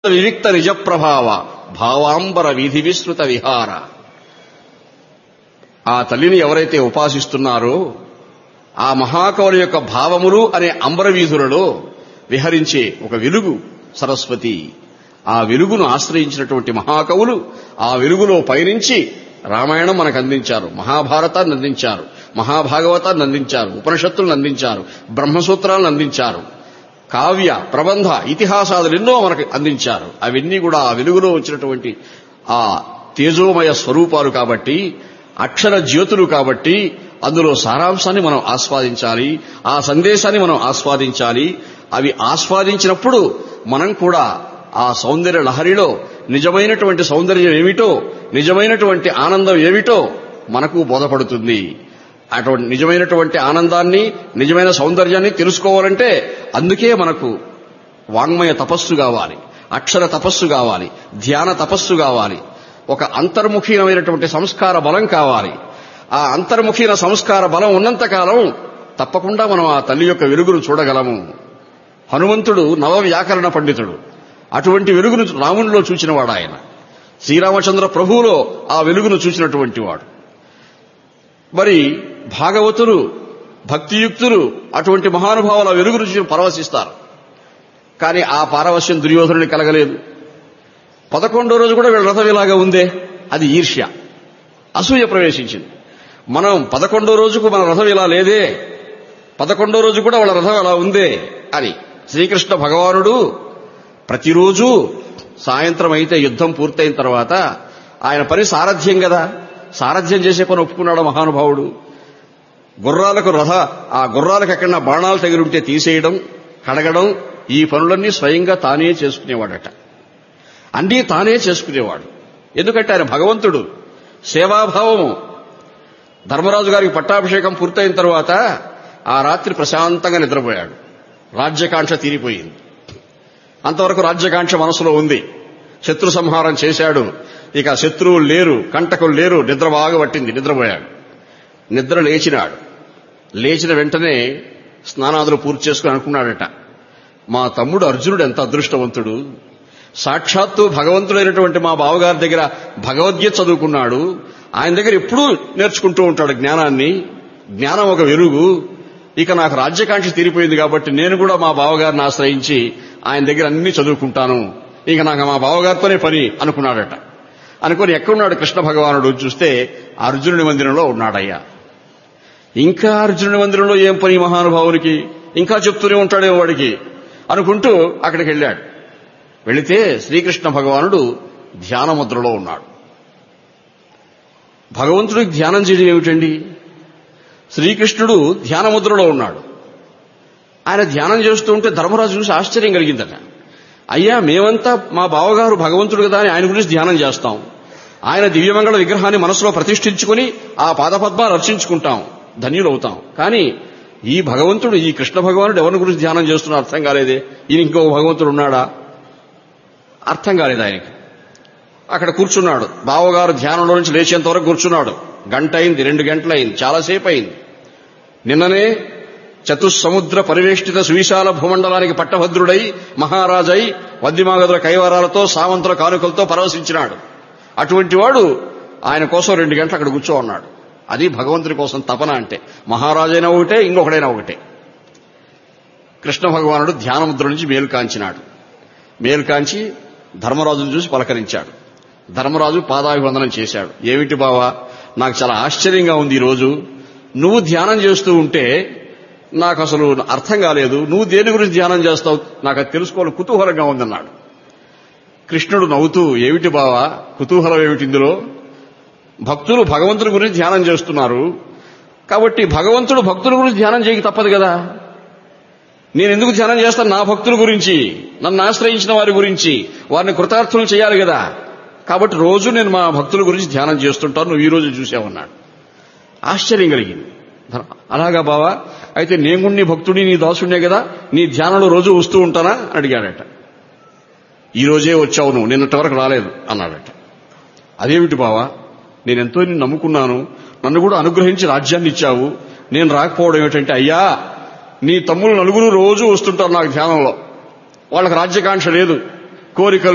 వివిక్త నిజ ప్రభావ భావాంబర వీధి విస్తృత విహార ఆ తల్లిని ఎవరైతే ఉపాసిస్తున్నారో ఆ మహాకవుల యొక్క భావములు అనే అంబర వీధులలో విహరించే ఒక వెలుగు సరస్వతి ఆ వెలుగును ఆశ్రయించినటువంటి మహాకవులు ఆ వెలుగులో పయనించి రామాయణం మనకు అందించారు మహాభారతాన్ని అందించారు మహాభాగవతాన్ని అందించారు ఉపనిషత్తులను అందించారు బ్రహ్మసూత్రాలను అందించారు కావ్య ప్రబంధ ఇతిహాసాలు ఎన్నో మనకు అందించారు అవన్నీ కూడా ఆ వెలుగులో వచ్చినటువంటి ఆ తేజోమయ స్వరూపాలు కాబట్టి అక్షర జ్యోతులు కాబట్టి అందులో సారాంశాన్ని మనం ఆస్వాదించాలి ఆ సందేశాన్ని మనం ఆస్వాదించాలి అవి ఆస్వాదించినప్పుడు మనం కూడా ఆ సౌందర్య లహరిలో నిజమైనటువంటి సౌందర్యం ఏమిటో నిజమైనటువంటి ఆనందం ఏమిటో మనకు బోధపడుతుంది అటువంటి నిజమైనటువంటి ఆనందాన్ని నిజమైన సౌందర్యాన్ని తెలుసుకోవాలంటే అందుకే మనకు వాంగ్మయ తపస్సు కావాలి అక్షర తపస్సు కావాలి ధ్యాన తపస్సు కావాలి ఒక అంతర్ముఖీనమైనటువంటి సంస్కార బలం కావాలి ఆ అంతర్ముఖీన సంస్కార బలం ఉన్నంతకాలం తప్పకుండా మనం ఆ తల్లి యొక్క వెలుగును చూడగలము హనుమంతుడు నవ వ్యాకరణ పండితుడు అటువంటి వెలుగును రామునిలో చూచినవాడు ఆయన శ్రీరామచంద్ర ప్రభువులో ఆ వెలుగును చూసినటువంటి వాడు మరి భాగవతులు భక్తియుక్తులు అటువంటి మహానుభావుల వెలుగును చూసి పరవశిస్తారు కానీ ఆ పారవశ్యం దుర్యోధనుని కలగలేదు పదకొండో రోజు కూడా వీళ్ళ రథం ఇలాగా ఉందే అది ఈర్ష్య అసూయ ప్రవేశించింది మనం పదకొండో రోజుకు మన రథం ఇలా లేదే పదకొండో రోజు కూడా వాళ్ళ రథం అలా ఉందే అని శ్రీకృష్ణ భగవానుడు ప్రతిరోజు సాయంత్రం అయితే యుద్ధం పూర్తయిన తర్వాత ఆయన పని సారథ్యం కదా సారథ్యం చేసే పని ఒప్పుకున్నాడు మహానుభావుడు గుర్రాలకు రథ ఆ గుర్రాలకు ఎక్కడన్నా బాణాలు తగిలింటే తీసేయడం కడగడం ఈ పనులన్నీ స్వయంగా తానే చేసుకునేవాడట అన్నీ తానే చేసుకునేవాడు ఎందుకంటే ఆయన భగవంతుడు సేవాభావము ధర్మరాజు గారికి పట్టాభిషేకం పూర్తయిన తర్వాత ఆ రాత్రి ప్రశాంతంగా నిద్రపోయాడు రాజ్యకాంక్ష తీరిపోయింది అంతవరకు రాజ్యకాంక్ష మనసులో ఉంది శత్రు సంహారం చేశాడు ఇక శత్రువులు లేరు కంటకులు లేరు నిద్ర బాగా పట్టింది నిద్రపోయాడు నిద్ర లేచినాడు లేచిన వెంటనే స్నానాదులు పూర్తి చేసుకుని అనుకున్నాడట మా తమ్ముడు అర్జునుడు ఎంత అదృష్టవంతుడు సాక్షాత్తు భగవంతుడైనటువంటి మా బావగారి దగ్గర భగవద్గీత చదువుకున్నాడు ఆయన దగ్గర ఎప్పుడూ నేర్చుకుంటూ ఉంటాడు జ్ఞానాన్ని జ్ఞానం ఒక వెలుగు ఇక నాకు రాజ్యకాంక్ష తీరిపోయింది కాబట్టి నేను కూడా మా బావగారిని ఆశ్రయించి ఆయన దగ్గర అన్ని చదువుకుంటాను ఇక నాకు మా బావగారితోనే పని అనుకున్నాడట అనుకుని ఎక్కడున్నాడు కృష్ణ భగవానుడు చూస్తే అర్జునుడి మందిరంలో ఉన్నాడయ్యా ఇంకా అర్జునుడి మందిరంలో ఏం పని మహానుభావునికి ఇంకా చెప్తూనే ఉంటాడే వాడికి అనుకుంటూ అక్కడికి వెళ్ళాడు వెళితే శ్రీకృష్ణ భగవానుడు ధ్యానముద్రలో ఉన్నాడు భగవంతుడికి ధ్యానం చేయడం ఏమిటండి శ్రీకృష్ణుడు ధ్యానముద్రలో ఉన్నాడు ఆయన ధ్యానం చేస్తూ ఉంటే ధర్మరాజు చూసి ఆశ్చర్యం కలిగిందట అయ్యా మేమంతా మా బావగారు భగవంతుడు కదా అని ఆయన గురించి ధ్యానం చేస్తాం ఆయన దివ్యమంగళ విగ్రహాన్ని మనసులో ప్రతిష్ఠించుకుని ఆ పాదపద్మాలు రక్షించుకుంటాం ధన్యులవుతాం కానీ ఈ భగవంతుడు ఈ కృష్ణ భగవానుడు ఎవరి గురించి ధ్యానం చేస్తున్నా అర్థం కాలేదే ఈయన ఇంకో భగవంతుడు ఉన్నాడా అర్థం కాలేదు ఆయనకి అక్కడ కూర్చున్నాడు బావగారు ధ్యానంలో నుంచి లేచేంత వరకు కూర్చున్నాడు గంట అయింది రెండు గంటలైంది చాలాసేపు అయింది నిన్ననే చతుస్సముద్ర పరివేష్టిత సువిశాల భూమండలానికి పట్టభద్రుడై మహారాజై వద్దిమాగదుల కైవరాలతో సామంతుల కానుకలతో పరవశించినాడు అటువంటి వాడు ఆయన కోసం రెండు గంటలు అక్కడ కూర్చో ఉన్నాడు అది భగవంతుడి కోసం తపన అంటే మహారాజైనా ఒకటే ఇంకొకడైనా ఒకటే కృష్ణ భగవానుడు ధ్యానముద్ర నుంచి మేలు కాంచినాడు మేలు కాంచి ధర్మరాజును చూసి పలకరించాడు ధర్మరాజు పాదాభివందనం చేశాడు ఏమిటి బావా నాకు చాలా ఆశ్చర్యంగా ఉంది ఈరోజు నువ్వు ధ్యానం చేస్తూ ఉంటే నాకు అసలు అర్థం కాలేదు నువ్వు దేని గురించి ధ్యానం చేస్తావు నాకు అది తెలుసుకోవాలి కుతూహలంగా ఉందన్నాడు కృష్ణుడు నవ్వుతూ ఏమిటి బావా కుతూహలం ఏమిటి ఇందులో భక్తులు భగవంతుని గురించి ధ్యానం చేస్తున్నారు కాబట్టి భగవంతుడు భక్తుల గురించి ధ్యానం చేయక తప్పదు కదా నేను ఎందుకు ధ్యానం చేస్తాను నా భక్తుల గురించి నన్ను ఆశ్రయించిన వారి గురించి వారిని కృతార్థులు చేయాలి కదా కాబట్టి రోజు నేను మా భక్తుల గురించి ధ్యానం చేస్తుంటాను నువ్వు ఈ రోజు చూసావన్నాడు ఆశ్చర్యం కలిగింది అలాగా బావా అయితే నేను కూడా నీ భక్తుడి నీ దాసుడినే కదా నీ ధ్యానంలో రోజు వస్తూ ఉంటానా అని అడిగాడట ఈ రోజే వచ్చావు నువ్వు నిన్నటి వరకు రాలేదు అన్నాడట అదేమిటి బావా నేనెంతో నిన్ను నమ్ముకున్నాను నన్ను కూడా అనుగ్రహించి రాజ్యాన్ని ఇచ్చావు నేను రాకపోవడం ఏమిటంటే అయ్యా నీ తమ్ముళ్ళు నలుగురు రోజు వస్తుంటారు నాకు ధ్యానంలో వాళ్ళకి రాజ్యకాంక్ష లేదు కోరికలు